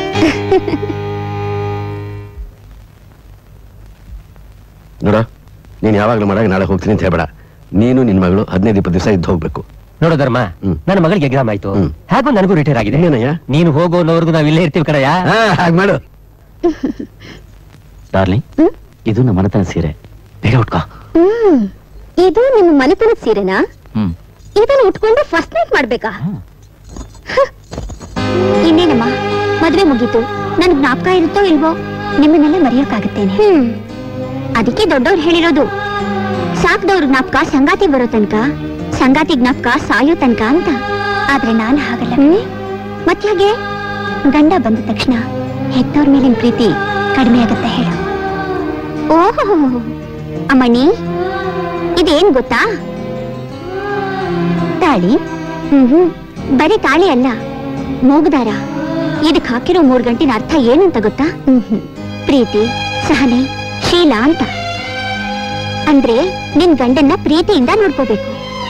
ನೋಡ ನೀನ್ ಯಾವಾಗ್ಲೂ ಮಾಡಾಗ ನಾಳೆ ಹೋಗ್ತೀನಿ ಅಂತ ಹೇಳ್ಬೇಡ ನೀನು ನಿನ್ ಮಗಳು ಹದಿನೈದು ಇಪ್ಪತ್ತು ದಿವಸ ಇದ್ದು ಹೋಗ್ಬೇಕು ನೋಡು ಧರ್ಮ ಹ್ಮ್. ನನ್ನ ಮಗಳಿಗೆ ಎಕ್ಸಾಮ್ ಆಯ್ತು ಹ್ಮ್. ಹೇಗೂ ನನಗೂ ರಿಟೈರ್ ಆಗಿದೆ ಏನಯ್ಯ? ನೀನು ಹೋಗೋನವರೆಗೂ ನಾವ್ ಇಲ್ಲೇ ಇರ್ತೀವಿ ಕಣಯ್ಯ ಹಾ ಹಾಗೆ ಮಾಡು ಡಾರ್ಲಿಂಗ್ ಹ್ಮ್? ಇದು ನಮ್ಮ ಮನೆತನ ಸೀರೆ ಬೇಗ ಉಟ್ಕೋ ಹ್ಮ್ ಇದು ನಿಮ್ಮ ಮನೆತನದ ಸೀರೆನಾ ಹ್ಮ್ ಇದನ್ನ ಉಟ್ಕೊಂಡು ಫಸ್ಟ್ ನೈಟ್ ಮಾಡ್ಬೇಕಾ ಹ. ಇನ್ನೇನಮ್ಮ ಮದ್ವೆ ಮುಗೀತು ನನ್ ಜ್ಞಾಪಕ ಇರುತ್ತೋ ಇಲ್ವೋ ನಿಮ್ಮನ್ನೆಲ್ಲ ಮರೆಯೋಕ್ಕಾಗತ್ತೇನೆ ಹ್ಮ್ ಅದಕ್ಕೆ ದೊಡ್ಡವ್ರು ಹೇಳಿರೋದು ಸಾಕ್ದವ್ರ ಜ್ಞಾಪಕ ಸಂಗಾತಿ ಬರೋ ತನಕ ಸಂಗಾತಿ ಜ್ಞಾಪಕ ಸಾಯೋ ತನಕ ಅಂತ ಆದ್ರೆ ನಾನ್ ಹಾಗಲ್ಲ ಮತ್ತೆ ಹಾಗೆ ಗಂಡ ಬಂದ ತಕ್ಷಣ ಹೆತ್ತವ್ರ ಮೇಲಿನ ಪ್ರೀತಿ ಕಡಿಮೆ ಆಗತ್ತೆ ಹೇಳು ಓಹೋ ಅಮ್ಮಣಿ ಇದೇನ್ ಗೊತ್ತಾ ತಾಳಿ ಹ್ಮ್ ಬರೀ ತಾಳಿ ಅಲ್ಲ ಮೂಗ್ದಾರ ಇದಕ್ ಹಾಕಿರೋ ಮೂರ್ ಗಂಟಿನ ಅರ್ಥ ಏನು ಅಂತ ಗೊತ್ತಾ ಹ್ಮ್ ಪ್ರೀತಿ ಸಹನೆ ಶೀಲ ಅಂತ ಅಂದ್ರೆ ನಿನ್ ಗಂಡನ್ನ ಪ್ರೀತಿಯಿಂದ ನೋಡ್ಕೋಬೇಕು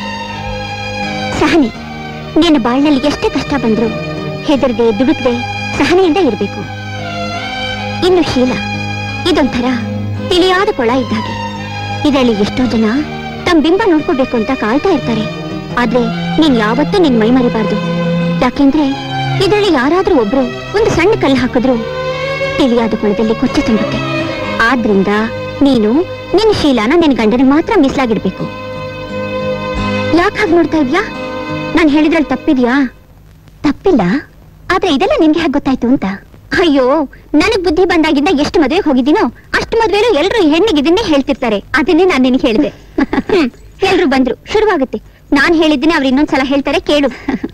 ಸಹನೆ ನಿನ್ನ ಬಾಳ್ನಲ್ಲಿ ಎಷ್ಟೇ ಕಷ್ಟ ಬಂದ್ರು ಹೆದರ್ದೆ ದುಡುಕ್ದೆ ಸಹನೆಯಿಂದ ಇರ್ಬೇಕು ಇನ್ನು ಶೀಲ ಇದೊಂಥರ ತಿಳಿಯಾದ ಕೊಳ ಇದ್ದಾಗೆ ಇದರಲ್ಲಿ ಎಷ್ಟೋ ಜನ ತಮ್ಮ ಬಿಂಬ ನೋಡ್ಕೋಬೇಕು ಅಂತ ಕಾಯ್ತಾ ಇರ್ತಾರೆ ಆದ್ರೆ ನೀನ್ ಯಾವತ್ತೂ ನಿನ್ ಮೈ ಮರಿಬಾರ್ದು ಯಾಕೆಂದ್ರೆ ಇದರಲ್ಲಿ ಯಾರಾದ್ರೂ ಒಬ್ರು ಒಂದು ಸಣ್ಣ ಕಲ್ಲು ಹಾಕಿದ್ರು ತಿಳಿಯಾದ ಕೊಳದಲ್ಲಿ ಕೊಚ್ಚೆ ತುಂಬುತ್ತೆ ಆದ್ರಿಂದ ನೀನು ನಿನ್ ಶೀಲಾನ ನಿನ್ ಗಂಡನಿಗೆ ಮಾತ್ರ ಮೀಸಲಾಗಿಡ್ಬೇಕು ಯಾಕೆ ಹಾಗೆ ನೋಡ್ತಾ ಇದ್ಯಾ ನಾನ್ ಹೇಳಿದ್ರಲ್ಲಿ ತಪ್ಪಿದ್ಯಾ ತಪ್ಪಿಲ್ಲ ಆದ್ರೆ ಇದೆಲ್ಲ ನಿನ್ಗೆ ಹೇಗೆ ಗೊತ್ತಾಯ್ತು ಅಂತ ಅಯ್ಯೋ ನನಗ್ ಬುದ್ಧಿ ಬಂದಾಗಿಂದ ಎಷ್ಟು ಮದುವೆಗೆ ಹೋಗಿದ್ದೀನೋ ಅಷ್ಟು ಮದ್ವೆಲು ಎಲ್ರು ಈ ಹೆಣ್ಣಿಗೆ ಇದನ್ನೇ ಹೇಳ್ತಿರ್ತಾರೆ ಅದನ್ನೇ ನಾನ್ ನಿನಗೆ ಹೇಳಿದೆ ಹ್ಮ್, ಎಲ್ರು ಬಂದ್ರು ಶುರುವಾಗುತ್ತೆ ನಾನ್ ಹೇಳಿದ್ದೀನಿ ಅವ್ರು ಇನ್ನೊಂದ್ಸಲ ಹೇಳ್ತಾರೆ ಕೇಳು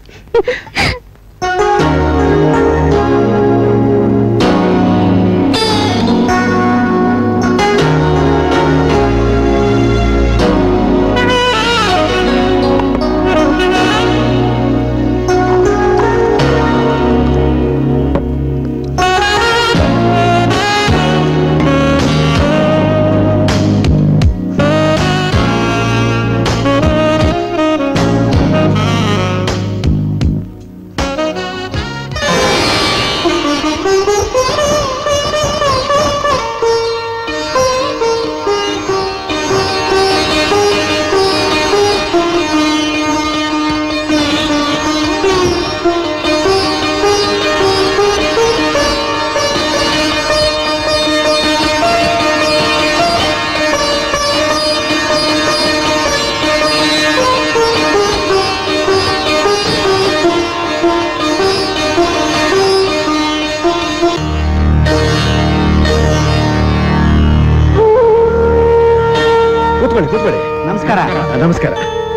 ಕೂತ್ಕೊಳ್ಳಿ ಕೂತ್ಕೊಳ್ಳಿ ನಮಸ್ಕಾರ ಆ, ನಮಸ್ಕಾರ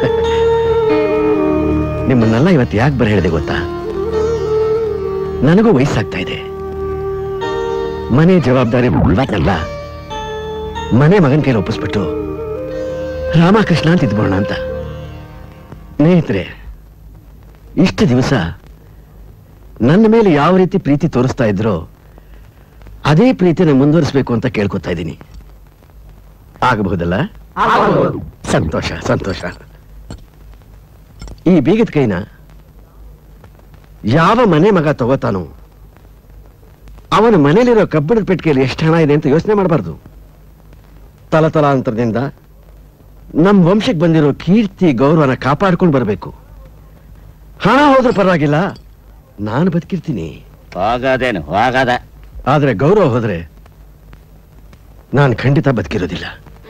ನಿಮ್ಮನ್ನೆಲ್ಲ ಇವತ್ತು ಯಾಕೆ ಬರ ಹೇಳಿದೆ ಗೊತ್ತಾ ನನಗೂ ವಯಸ್ಸಾಗ್ತಾ ಇದೆ ಮನೆ ಜವಾಬ್ದಾರಿ ಅಲ್ಲ ಮನೆ ಮಗನ ಕೈಲಿ ಒಪ್ಪಿಸ್ಬಿಟ್ಟು ರಾಮಕೃಷ್ಣ ಅಂತ ಇದ್ಬೋಣ ಅಂತ ಸ್ನೇಹಿತರೆ ಇಷ್ಟು ದಿವಸ ನನ್ನ ಮೇಲೆ ಯಾವ ರೀತಿ ಪ್ರೀತಿ ತೋರಿಸ್ತಾ ಇದ್ರೋ ಅದೇ ಪ್ರೀತಿನ ಮುಂದುವರಿಸಬೇಕು ಅಂತ ಕೇಳ್ಕೊತಾ ಇದ್ದೀನಿ ಆಗಬಹುದಲ್ಲ ಸಂತೋಷ ಸಂತೋಷ ಈ ಬೀಗದ ಕೈನ ಯಾವ ಮನೆ ಮಗ ತಗೋತಾನೋ ಅವನ ಮನೇಲಿರೋ ಕಬ್ಬಿಣದ ಪೆಟ್ಟಿಗೆಯಲ್ಲಿ ಎಷ್ಟು ಹಣ ಇದೆ ಅಂತ ಯೋಚನೆ ಮಾಡಬಾರ್ದು ತಲತಲಾಂತರದಿಂದ ನಮ್ಮ ವಂಶಕ್ಕೆ ಬಂದಿರೋ ಕೀರ್ತಿ ಗೌರವನ ಕಾಪಾಡ್ಕೊಂಡು ಬರಬೇಕು ಹಣ ಹೋದ್ರೂ ಪರವಾಗಿಲ್ಲ ನಾನು ಬದುಕಿರ್ತೀನಿ ಹೋಗೋದೇನು ಹೋಗದ ಆದ್ರೆ ಗೌರವ ಹೋದ್ರೆ ನಾನು ಖಂಡಿತ ಬದುಕಿರೋದಿಲ್ಲ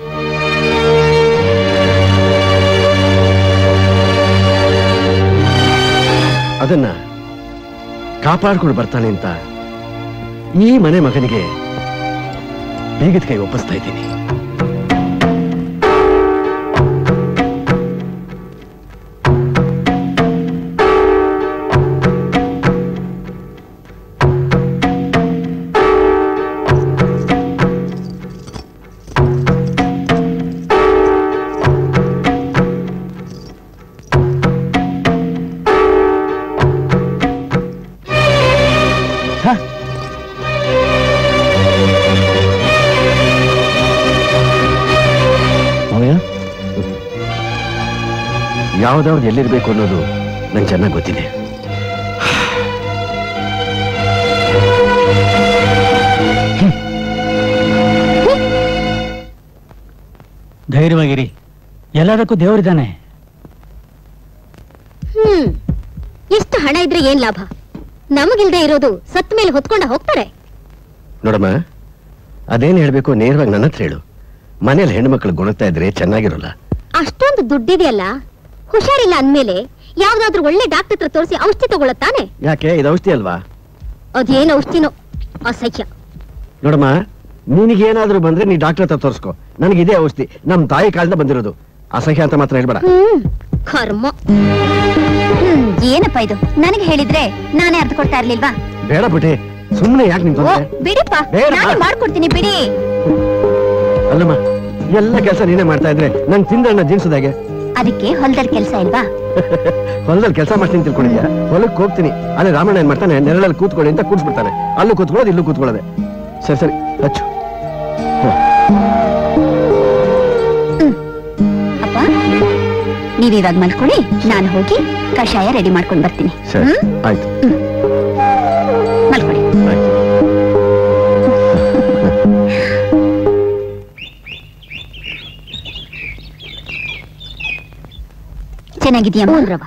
ಅದನ್ನ ಕಾಪಾಡ್ಕೊಂಡು ಬರ್ತಾನೆ ಅಂತ ಈ ಮನೆ ಮಗನಿಗೆ ಬೀಗದ ಕೈ ಒಪ್ಪಿಸ್ತಾ ಇದ್ದೀನಿ ಯಾವ್ದಾವ್ದು ಎಲ್ಲಿರ್ಬೇಕು ಅನ್ನೋದು ನಂಗೆ ಚೆನ್ನಾಗಿ ಗೊತ್ತಿದೆ ಧೈರ್ಯವಾಗಿರಿ ಎಲ್ಲದಕ್ಕೂ ದೇವರಿದ್ದಾನೆ ಹ್ಮ್ ಎಷ್ಟು ಹಣ ಇದ್ರೆ ಏನ್ ಲಾಭ ನಮಗಿಲ್ದೆ ಇರೋದು ಸತ್ ಮೇಲೆ ಹೊತ್ಕೊಂಡ ಹೋಗ್ತಾರೆ ನೋಡಮ್ಮ ಅದೇನ್ ಹೇಳ್ಬೇಕು ನೇರವಾಗಿ ನನ್ನ ಹತ್ರ ಹೇಳು ಮನೇಲಿ ಹೆಣ್ಮಕ್ಳು ಗುಣಗ್ತಾ ಇದ್ರೆ ಚೆನ್ನಾಗಿರೋಲ್ಲ ಅಷ್ಟೊಂದು ದುಡ್ಡಿದೆಯಲ್ಲ ಹುಷಾರಿಲ್ಲ ಅಂದ್ಮೇಲೆ ಯಾವ್ದಾದ್ರೂ ಒಳ್ಳೆ ಡಾಕ್ಟರ್ ಹತ್ರ ತೋರಿಸಿ ಔಷಧಿ ತಗೊಳತ್ತಾನೆ ಯಾಕೆ ಇದು ಔಷಧಿ ಅಲ್ವಾ ಅದೇನ್ ಔಷಧಿನೋ ಅಸಹ್ಯ ನೋಡಮ್ಮ ನಿನಗೇನಾದ್ರೂ ಬಂದ್ರೆ ನೀ ಡಾಕ್ಟರ್ ಹತ್ರ ತೋರಿಸ್ಕೊ ನನಗೆ ಇದೇ ಔಷಧಿ ನಮ್ ತಾಯಿ ಕಾಲದ ಬಂದಿರೋದು ಅಸಹ್ಯ ಅಂತ ಮಾತ್ರ ಹೇಳ್ಬೇಡ ಹ್ಮ್ ಕರ್ಮ ಹ್ಮ್ ಏನಪ್ಪ ಇದು ನನಗೆ ಹೇಳಿದ್ರೆ ನಾನೇ ಅರ್ಥ ಕೊಡ್ತಾ ಇರ್ಲಿಲ್ವಾ ಬೇಡ ಬಿಟ್ಟೆ ಸುಮ್ಮನೆ ಯಾಕೆ ನಿನ್ ಓ ತೊಂದ್ರೆ ಬಿಡಿಪ್ಪ ಬೇಡ. ನಾನೇ ಮಾಡ್ಕೊಡ್ತೀನಿ ಬಿಡಿ ಅಲ್ಲಮ್ಮ ಎಲ್ಲ ಕೆಲಸ ನೀನೇ ಮಾಡ್ತಾ ಇದ್ರೆ ನನ್ ತಿಂದಣ್ಣ ಜೀನ್ಸದಾಗೆ ಅದಕ್ಕೆ ಹೊಲದಲ್ಲಿ ಕೆಲ್ಸ ಇಲ್ವಾ ಹೊಲದಲ್ಲಿ ಕೆಲಸ ಮಾಡ್ತೀನಿ ತಿಳ್ಕೊಂಡಿದ್ಯಾ ಹೊಲಕ್ಕೆ ಹೋಗ್ತೀನಿ ಅಲ್ಲಿ ರಾಮಣ್ಣ ಏನ್ ಮಾಡ್ತಾನೆ ನೆರಳಲ್ಲಿ ಕೂತ್ಕೊಳ್ಳಿ ಅಂತ ಕೂತ್ಬಿಡ್ತಾನೆ ಅಲ್ಲೂ ಕೂತ್ಕೊಳ್ಳೋದು ಇಲ್ಲೂ ಕೂತ್ಕೊಳ್ಳೋದೆ ಸರಿ ಸರಿ ಹಚ್ಚು ಹ. ಅಪ್ಪ ನೀವ್ ಇವಾಗ ಮಲ್ಕೊಳ್ಳಿ ನಾನು ಹೋಗಿ ಕಷಾಯ ರೆಡಿ ಮಾಡ್ಕೊಂಡ್ ಬರ್ತೀನಿ ಸರಿ ಹ್ಮ್? ಆಯ್ತು ಮಲ್ಕೊಳ್ಳಿ ಆಯ್ತು ಚೆನ್ನಾಗಿದ್ಯಾ ರವ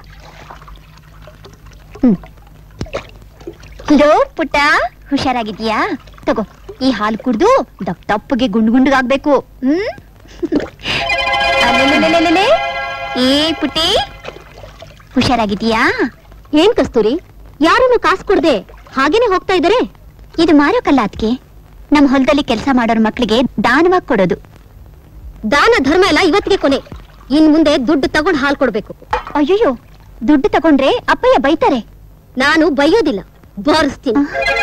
ಹಲೋ ಪುಟ್ಟ ಹುಷಾರಾಗಿದ್ಯಾ ತಗೋ ಈ ಹಾಲು ಕುಡ್ದು ದಪ್ಪ ದಪ್ಪಗೆ ಗುಂಡು ಗುಂಡುಗಾಗ್ಬೇಕು ಹ್ಮ್ ಅಲೆಲೆಲೆಲೆಲೆ. ಏ ಪುಟ್ಟಿ ಹುಷಾರಾಗಿದ್ಯಾ ಏನ್ ಕಸ್ತೂರಿ ಯಾರನ್ನು ಕಾಸು ಕೊಡ್ದೆ ಹಾಗೇನೆ ಹೋಗ್ತಾ ಇದಾರೆ ಇದು ಮಾರೋಕಲ್ಲ ಅದಕ್ಕೆ ನಮ್ಮ ಹೊಲದಲ್ಲಿ ಕೆಲಸ ಮಾಡೋರ್ ಮಕ್ಳಿಗೆ ದಾನವಾಗಿ ಕೊಡೋದು ದಾನ ಧರ್ಮ ಎಲ್ಲ ಇವತ್ತಿಗೆ ಕೊನೆ ಇನ್ ಮುಂದೆ ದುಡ್ಡು ತಗೊಂಡ್ ಹಾಲ್ ಕೊಡ್ಬೇಕು ಅಯ್ಯಯ್ಯೋ ದುಡ್ಡು ತಗೊಂಡ್ರೆ ಅಪ್ಪಯ್ಯ ಬೈತಾರೆ ನಾನು ಬೈಯೋದಿಲ್ಲ ಬಾರಿಸ್ತೀನಿ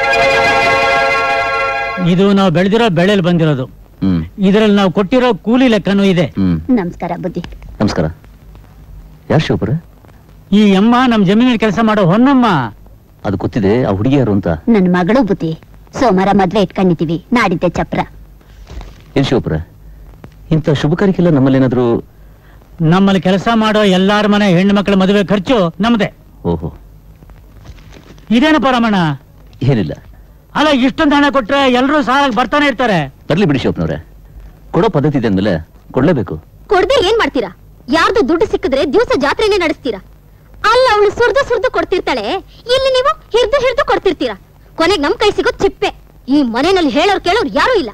ಇದು ನಾವು ಬೆಳೆದಿರೋ ಬೆಳೆಯಲ್ಲಿ ಬಂದಿರೋದು ಹ್ಮ್ ಇದರಲ್ಲಿ ನಾವು ಕೊಟ್ಟಿರೋ ಕೂಲಿ ಲೆಕ್ಕನೂ ಇದೆ ಹ್ಮ್ ನಮಸ್ಕಾರ ಬುದ್ಧಿ ನಮಸ್ಕಾರ ಯಾರು ಶಿವಪುರ ಈ ಅಮ್ಮ ನಮ್ ಜಮೀನಲ್ಲಿ ಕೆಲಸ ಮಾಡೋ ಹೊನ್ನಮ್ಮ ಅದು ಗೊತ್ತಿದೆ ಆ ಹುಡುಗಿ ಯಾರು ಅಂತ ನನ್ನ ಮಗಳು ಬುದ್ಧಿ ಸೋಮವಾರ ಮದ್ವೆ ಇಟ್ಕೊಂಡಿದೀವಿ ನಾಡಿದ್ದೆ ಚಪ್ರ ಏನ್ ಶಿವಪುರ ಇಂಥ ಶುಭ ಕಾರ್ಯಕ್ಕೆಲ್ಲ ನಮ್ಮಲ್ಲಿ ಏನಾದ್ರು ನಮ್ಮಲ್ಲಿ ಕೆಲಸ ಮಾಡೋ ಎಲ್ಲಾರ ಮನೆ ಹೆಣ್ಣು ಮಕ್ಕಳ ಮದುವೆ ಖರ್ಚು ನಮ್ದೇ ಓಹೋ ಇದೇನಪ್ಪ ರಮಣ ಏನಿಲ್ಲ ಅಲ್ಲ ಇಷ್ಟೊಂದು ಹಣ ಕೊಟ್ರೆ ಎಲ್ಲರೂ ಸಾಲಾಗಿ ಬರ್ತಾನೆ ಇರ್ತಾರೆ ಬರ್ಲಿ ಬಿಡಿ ಶಿವಪ್ಪನವ್ರೆ ಕೊಡೋ ಪದ್ಧತಿ ಇದೆ ಅಂದ್ಮೇಲೆ ಕೊಡ್ಲೇಬೇಕು ಕೊಡ್ದೆ ಏನ್ ಮಾಡ್ತೀರಾ ಯಾರ್ದು ದುಡ್ಡು ಸಿಕ್ಕಿದ್ರೆ ದಿವಸ ಜಾತ್ರೆನೇ ನಡೆಸ್ತೀರಾ ಅಲ್ಲ ಅವಳು ಸುರ್ದು ಸುರ್ದು ಕೊಡ್ತಿರ್ತಾಳೆ ಇಲ್ಲಿ ನೀವು ಹಿರ್ದು ಹಿರ್ದು ಕೊಡ್ತಿರ್ತೀರಾ ಕೊನೆಗ್ ನಮ್ ಕೈ ಸಿಗೋದ್ ಚಿಪ್ಪೆ ಈ ಮನೆಯಲ್ಲಿ ಹೇಳೋರ್ ಕೇಳೋರ್ ಯಾರೂ ಇಲ್ಲ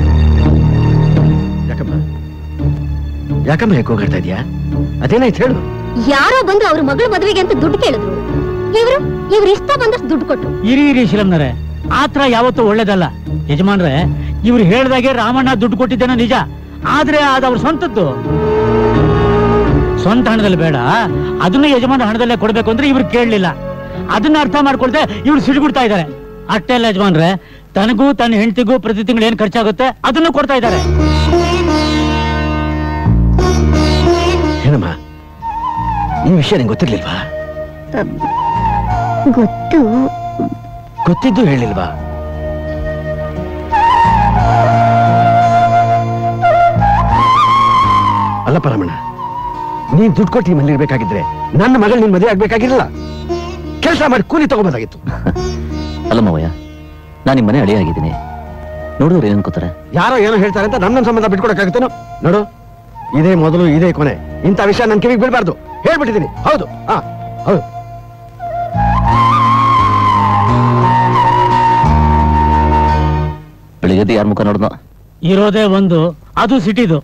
ಯಾಕಮ್ಮ ಯಾಕಮ್ಮ ಹೇಗೆ ಹೋಗಾಡ್ತಾ ಇದೀಯಾ ಅದೇನಾಯ್ತು ಹೇಳು ಯಾರೋ ಬಂದು ಅವ್ರ ಮಗಳ ಮದುವೆಗೆ ಅಂತ ದುಡ್ಡು ಕೇಳಿದ್ರು ಇವ್ರು ಇವ್ರ ಇಷ್ಟ ಬಂದಷ್ಟು ದುಡ್ಡು ಕೊಟ್ರು ಇರಿ ಇರಿ ಶಿಲಂನರೆ ಆತ್ರ ಯಾವತ್ತೂ ಒಳ್ಳೇದಲ್ಲ ಯಜಮಾನ್ರೆ ಇವ್ರು ಹೇಳ್ದಾಗೆ ರಾಮಣ್ಣ ದುಡ್ಡು ಕೊಟ್ಟಿದ್ದೇನೋ ನಿಜ ಆದ್ರೆ ಅದು ಅವ್ರ ಸ್ವಂತದ್ದು ಸ್ವಂತ ಹಣದಲ್ಲಿ ಬೇಡ ಅದನ್ನ ಯಜಮಾನ ಹಣದಲ್ಲೇ ಕೊಡ್ಬೇಕು ಅಂದ್ರೆ ಇವ್ರು ಕೇಳಲಿಲ್ಲ ಅದನ್ನ ಅರ್ಥ ಮಾಡ್ಕೊಳ್ದೆ ಇವ್ರು ಸಿಡಿಗುಡ್ತಾ ಇದ್ದಾರೆ ಅಷ್ಟೇ ಅಲ್ಲ ಯಜಮಾನ್ರೆ ತನಗೂ ತನ್ನ ಹೆಂಡತಿಗೂ ಪ್ರತಿ ತಿಂಗಳು ಏನ್ ಖರ್ಚಾಗುತ್ತೆ ಅದನ್ನು ಕೊಡ್ತಾ ಇದ್ದಾರೆ ಏನಮ್ಮ ಈ ವಿಷಯ ನಿಂಗೆ ಗೊತ್ತಿರ್ಲಿಲ್ವಾ ಗೊತ್ತು ಗೊತ್ತಿದ್ದು ಹೇಳಿಲ್ವಾ ಅಲ್ಲ ಪರಮಣ ನೀನ್ ದುಡ್ಡು ಕೊಟ್ಟು ಈ ಮನೇಲಿ ಇರ್ಬೇಕಾಗಿದ್ರೆ ನನ್ನ ಮಗಳು ನಿನ್ ಮದುವೆ ಆಗ್ಬೇಕಾಗಿರಲ್ಲ ಕೆಲಸ ಮಾಡಿ ಕೂಲಿ ತಗೋಬೋದಾಗಿತ್ತು ಅಲ್ಲ ಮಾವಯ್ಯ ನಾನು ನಿಮ್ಮ ಮನೆ ಅಳಿಯ ಆಗಿದ್ದೀನಿ ನೋಡಿದ್ರೆ ಏನ್ ಅನ್ಕೋತಾರೆ ಯಾರೋ ಏನೋ ಹೇಳ್ತಾರೆ ಅಂತ ನನ್ನ ಸಂಬಂಧ ಬಿಟ್ಕೊಡಕ್ಕಾಗುತ್ತೇನೋ ನೋಡು ಇದೇ ಮೊದಲು ಇದೇ ಕೊನೆ ಇಂಥ ವಿಷಯ ನನ್ನ ಕಿವಿಗೆ ಬಿಡಬಾರ್ದು ಹೇಳ್ಬಿಟ್ಟಿದ್ದೀನಿ ಹೌದು ಹಾ ಹೌದು ಬೆಳಿಗ್ಗೆ ಯಾರ ಮುಖ ನೋಡ್ದೋ ಇರೋದೇ ಒಂದು ಅದು ಸಿಟಿದು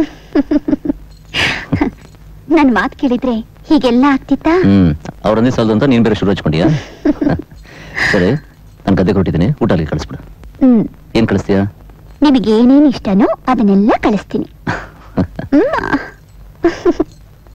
ನನ್ ಮಾತ್ ಕೇಳಿದ್ರೆ ಹೀಗೆಲ್ಲ ಆಗ್ತಿತ್ತಾ ಹ್ಮ್ ಅವ್ರನ್ನೇ ಸಾಲದು ಅಂತ ನೀನ್ ಬೇರೆ ಶುರು ಹಚ್ಕೊಂಡಿಯಾ ಸರಿ ನಾನು ಗದ್ದೆ ಕೊಟ್ಟಿದ್ದೀನಿ ಊಟ ಅಲ್ಲಿ ಕಳಿಸ್ಬಿಡು ಹ್ಮ್ ಏನ್ ಕಳಿಸ್ತೀಯಾ ನಿಮಗೆ ಏನೇನ್ ಇಷ್ಟನೋ ಅದನ್ನೆಲ್ಲ ಕಳಿಸ್ತೀನಿ ಹ್ಮ್.